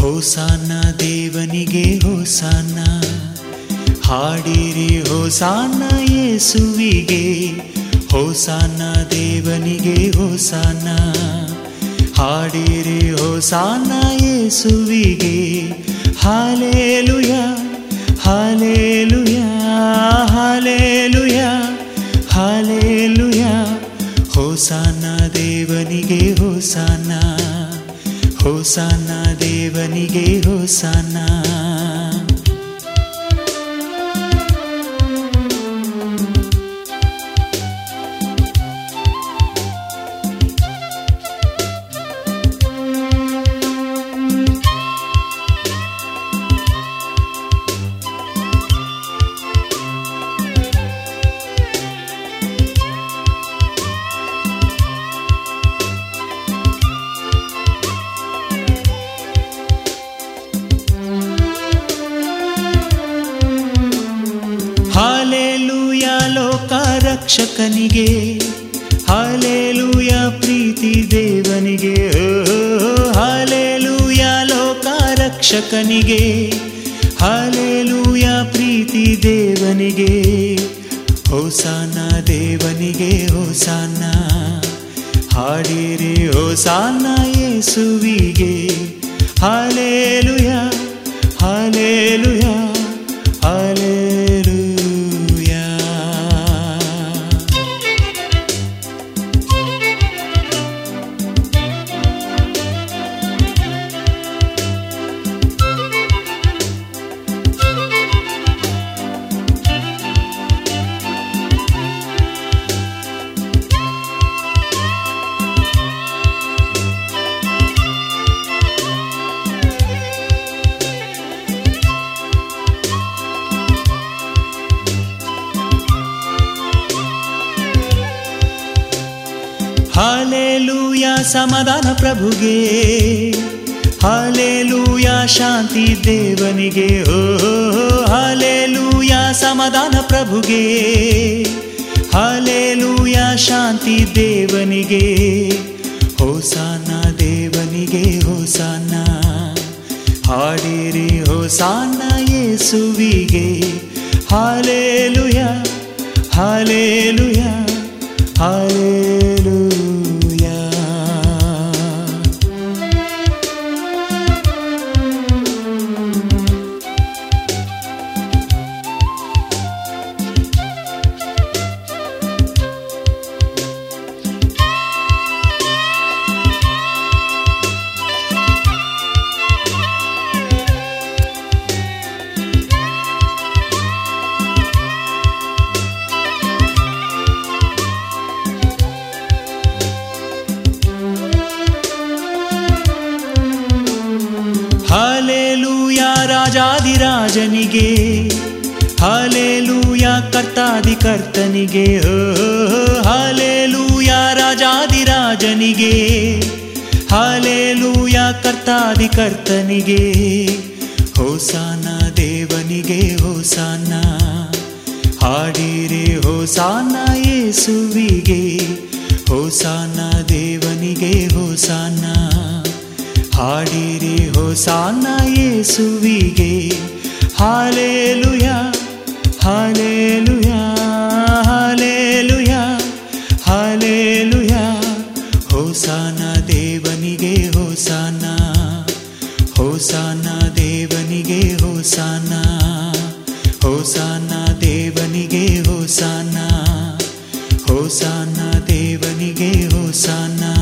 ಹೋಸಾನ ದೇವನಿಗೆ ಹೋಸಾನ ಹಾಡಿರಿ ಹೋಸಾನ ಯೇಸುವಿಗೆ ಹೋಸಾನ ದೇವನಿಗೆ ಹೋಸಾನ ಹಾಡಿರಿ ಹೋಸಾನ ಯೇಸುವಿಗೆ ಹಾಲೇಲುಯ ಹಾಲೇಲುಯ ಹಾಲೇಲುಯ ಹಾಲೇಲುಯ ಹೋಸಾನ ದೇವನಿಗೆ ಹೋಸಾನ ಹೋಸಾನ ದೇವನಿಗೆ ಹೋಸಾನ ಹಾಲೇಲುಯ ಲೋಕ ರಕ್ಷಕನಿಗೆ ಹಾಲೇಲುಯ ಪ್ರೀತಿ ದೇವನಿಗೆ ಓ, ಹಾಲೇಲುಯ ಲೋಕ ರಕ್ಷಕನಿಗೆ ಹಾಲೇಲುಯ ಪ್ರೀತಿ ದೇವನಿಗೆ ಹೋಸಾನ ದೇವನಿಗೆ ಹೋಸಾನ ಹಾಡಿರಿ ಹೋಸಾನ ಯೇಸುವಿಗೆ ಹಾಲೇಲುಯ ಹಾಲೇಲುಯ ಹಾಲೇಲುಯ ಹಾಲೇಲೂಯ ಸಮಾಧಾನ ಪ್ರಭುಗೆ ಹಾಲೇಲೂಯ ಶಾಂತಿ ದೇವನಿಗೆ ಓ ಹಾಲೇಲೂಯ ಸಮಾಧಾನ ಪ್ರಭುಗೆ ಹಾಲೇಲೂಯ ಶಾಂತಿ ದೇವನಿಗೆ ಹೋಸಾನ ದೇವನಿಗೆ ಹೋಸಾನ ಹಾಡಿರಿ ಹೋಸಾನ ಯೇಸುವಿಗೆ ಹಾಲೇಲುಯ ಹಾಲೇಲುಯ ಹಾಲೇಲುಯ ಹಾಲೇಲೂಯ ರಾಜಾದಿರಾಜನಿಗೆ ಹಾಲೇಲೂಯ ಕರ್ತಾದಿ ಕರ್ತನಿಗೆ ಓ ಹಾಲೇಲೂಯ ರಾಜಾದಿರಾಜನಿಗೆ ಹಾಲೇಲೂಯ ಕರ್ತಾದಿ ಕರ್ತನಿಗೆ ಹೋಸಾನ ದೇವನಿಗೆ ಹೋಸಾನ ಹಾಡಿರಿ ಹೋಸಾನ ಯೇಸುವಿಗೆ ಹೋಸಾನ ದೇವನಿಗೆ ಹೋಸಾನ ಹಾಡಿರಿ ಹೋಸಾನ ಯೇಸುವಿಗೆ ಹಾಲೇಲುಯ ಹಾಲೇಲುಯ ಹಾಲೇಲುಯ ಹಾಲೇಲುಯ ಹೋಸಾನ ದೇವನಿಗೆ ಹೋಸಾನ ಹೋಸಾನ ದೇವನಿಗೆ ಹೋಸಾನ ಹೋಸಾನ ದೇವನಿಗೆ ಹೋಸಾನ ಹೋಸಾನ ದೇವನಿಗೆ ಹೋಸಾನ